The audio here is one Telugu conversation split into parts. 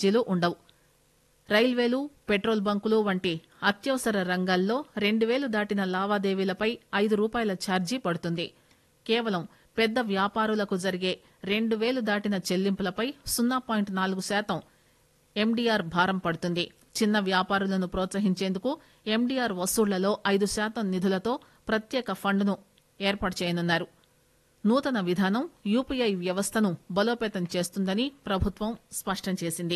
ఛార్జీలు ఉండవు రైల్వేలు పెట్రోల్ బంకులు వంటి అత్యవసర రంగాల్లో రెండు వేలు దాటిన లావాదేవీలపై ఐదు రూపాయల ఛార్జీ పడుతుంది కేవలం పెద్ద వ్యాపారులకు జరిగే రెండు వేలు దాటిన చెల్లింపులపై సున్నా పాయింట్ నాలుగు శాతం ఎండీఆర్ భారం పడుతుంది చిన్న వ్యాపారులను ప్రోత్సహించేందుకు ఎండీఆర్ వసూళ్లలో ఐదు శాతం నిధులతో ప్రత్యేక ఫండ్ను ఏర్పాటు చేయనున్నారు నూతన విధానం యూపీఐ వ్యవస్థను బలోపేతం చేస్తుందని ప్రభుత్వం స్పష్టం చేసింది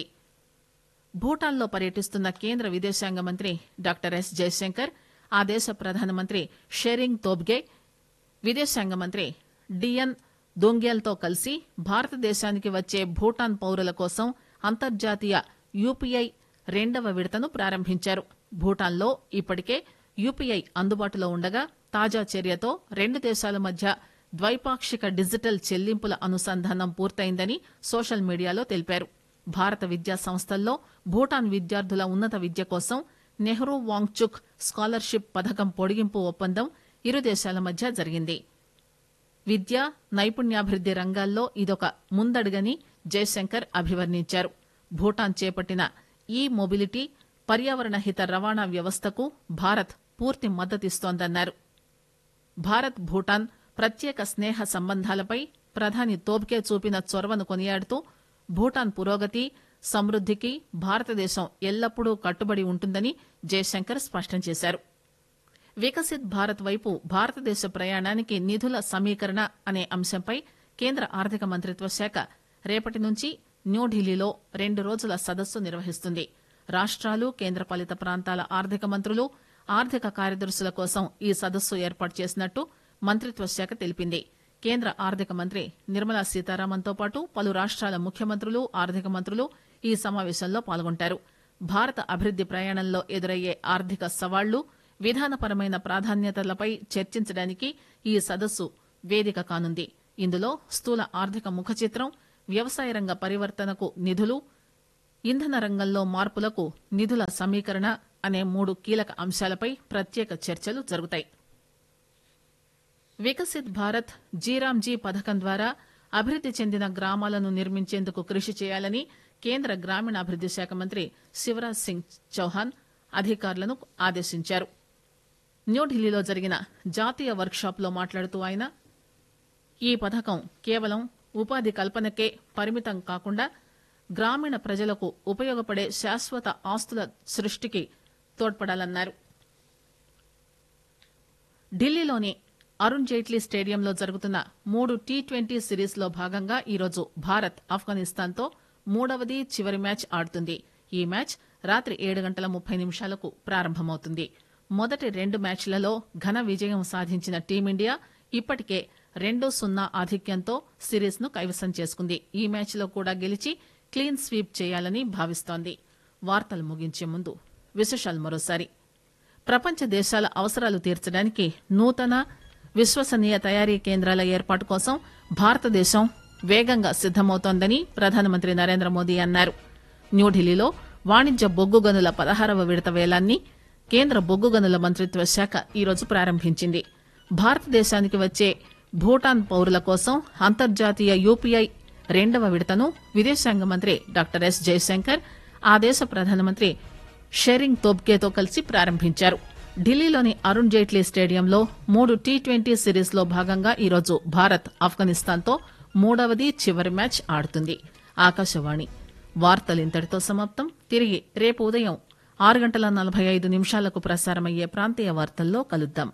భూటాన్లో పర్యటిస్తున్న కేంద్ర విదేశాంగ మంత్రి డాక్టర్ ఎస్ జయశంకర్ ఆ దేశ ప్రధానమంత్రి షెరింగ్ తోబ్గే విదేశాంగ మంత్రి డిఎన్ దోంగ్యాల్తో కలిసి భారతదేశానికి వచ్చే భూటాన్ పౌరుల కోసం అంతర్జాతీయ యూపీఐ రెండవ విడతను ప్రారంభించారు భూటాన్లో ఇప్పటికే యూపీఐ అందుబాటులో ఉండగా తాజా చర్యతో రెండు దేశాల మధ్య ద్వైపాక్షిక డిజిటల్ చెల్లింపుల అనుసంధానం పూర్తయిందని సోషల్ మీడియాలో తెలిపారు భారత విద్యా సంస్థల్లో భూటాన్ విద్యార్థుల ఉన్నత విద్య కోసం నెహ్రూ వాంగ్చుక్ స్కాలర్షిప్ పథకం పొడిగింపు ఒప్పందం ఇరు దేశాల మధ్య జరిగింది విద్య నైపుణ్యాభివృద్ది రంగాల్లో ఇదొక ముందడుగని జయశంకర్ అభివర్ణించారు భూటాన్ చేపట్టిన ఈ మొబిలిటీ పర్యావరణ హిత రవాణా వ్యవస్థకు భారత్ పూర్తి మద్దతిస్తోందన్నారు భారత్ భూటాన్ ప్రత్యేక స్నేహ సంబంధాలపై ప్రధాని తోబ్కే చూపిన చొరవను కొనియాడుతూ భూటాన్ పురోగతి సమృద్దికి భారతదేశం ఎల్లప్పుడూ కట్టుబడి ఉంటుందని జయశంకర్ స్పష్టం చేశారు వికసిత్ భారత్ వైపు భారతదేశ ప్రయాణానికి నిధుల సమీకరణ అనే అంశంపై కేంద్ర ఆర్థిక మంత్రిత్వ శాఖ రేపటి నుంచి న్యూఢిల్లీలో రెండు రోజుల సదస్సు నిర్వహిస్తుంది రాష్ట్రాలు కేంద్రపాలిత ప్రాంతాల ఆర్థిక మంత్రులు ఆర్థిక కార్యదర్శుల కోసం ఈ సదస్సు ఏర్పాటు చేసినట్టు మంత్రిత్వ శాఖ తెలిపింది కేంద్ర ఆర్థిక మంత్రి నిర్మలా సీతారామన్తో పాటు పలు రాష్ట్రాల ముఖ్యమంత్రులు ఆర్థిక మంత్రులు ఈ సమావేశంలో పాల్గొంటారు భారత అభివృద్ది ప్రయాణంలో ఎదురయ్యే ఆర్థిక సవాళ్లు విధానపరమైన ప్రాధాన్యతలపై చర్చించడానికి ఈ సదస్సు వేదిక కానుంది ఇందులో స్థూల ఆర్థిక ముఖచిత్రం వ్యవసాయ రంగ పరివర్తనకు నిధులు ఇంధన రంగంలో మార్పులకు నిధుల సమీకరణ అనే మూడు కీలక అంశాలపై ప్రత్యేక చర్చలు జరుగుతాయి వికసిత్ భారత్ జీరాంజీ పథకం ద్వారా అభివృద్ది చెందిన గ్రామాలను నిర్మించేందుకు కృషి చేయాలని కేంద్ర గ్రామీణాభివృద్ది శాఖ మంత్రి శివరాజ్ సింగ్ చౌహాన్ అధికారులను ఆదేశించారు న్యూఢిల్లీలో జరిగిన జాతీయ వర్క్షాప్ లో మాట్లాడుతూ ఆయన ఈ పథకం కేవలం ఉపాధి కల్పనకే పరిమితం కాకుండా గ్రామీణ ప్రజలకు ఉపయోగపడే శాశ్వత ఆస్తుల సృష్టికి తోడ్పడాలన్నారు ఢిల్లీలోని అరుణ్ జైట్లీ స్టేడియంలో జరుగుతున్న మూడు టీ ట్వంటీ సిరీస్ లో భాగంగా ఈరోజు భారత్ ఆఫ్ఘనిస్తాన్ తో మూడవది చివరి మ్యాచ్ ఆడుతుంది ఈ మ్యాచ్ రాత్రి ఏడు గంటల ముప్పై నిమిషాలకు ప్రారంభమవుతుంది మొదటి రెండు మ్యాచ్లలో ఘన విజయం సాధించిన టీమిండియా ఇప్పటికే రెండు సున్నా ఆధిక్యంతో సిరీస్ ను కైవసం చేసుకుంది ఈ మ్యాచ్ లో కూడా గెలిచి క్లీన్ స్వీప్ చేయాలని భావిస్తోంది వార్తలు ముగించే ముందు విశేషాలు మరోసారి ప్రపంచ దేశాల అవసరాలు తీర్చడానికి నూతన విశ్వసనీయ తయారీ కేంద్రాల ఏర్పాటు కోసం భారతదేశం వేగంగా సిద్దమవుతోందని ప్రధానమంత్రి నరేంద్ర మోదీ అన్నారు న్యూఢిల్లీలో వాణిజ్య బొగ్గు గనుల పదహారవ విడత వేలాన్ని కేంద్ర బొగ్గు గనుల మంత్రిత్వ శాఖ ఈరోజు ప్రారంభించింది భారతదేశానికి వచ్చే భూటాన్ పౌరుల కోసం అంతర్జాతీయ యూపీఐ రెండవ విడతను విదేశాంగ మంత్రి డాక్టర్ ఎస్ జయశంకర్ ఆ దేశ ప్రధానమంత్రి షెరింగ్ తోబ్కేతో కలిసి ప్రారంభించారు ఢిల్లీలోని అరుణ్ జైట్లీ స్టేడియంలో మూడు టీ ట్వంటీ సిరీస్ లో భాగంగా ఈరోజు భారత్ ఆఫ్ఘనిస్తాన్తో మూడవది చివరి మ్యాచ్ ఆడుతుంది ఆకాశవాణి వార్తలు ఇంతటితో సమాప్తం తిరిగి రేపు ఉదయం ఆరు గంటల నలభై ఐదు నిమిషాలకు ప్రసారమయ్యే ప్రాంతీయ వార్తల్లో కలుద్దాం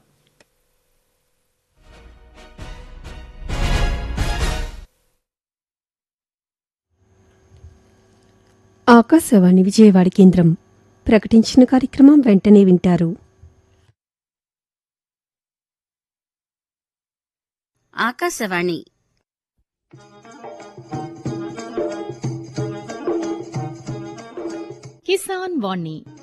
ఆకాశవాణి విజయవాడ కేంద్రం ప్రకటించిన కార్యక్రమం వెంటనే వింటారు ఆకాశవాణి కిసాన్ వాణి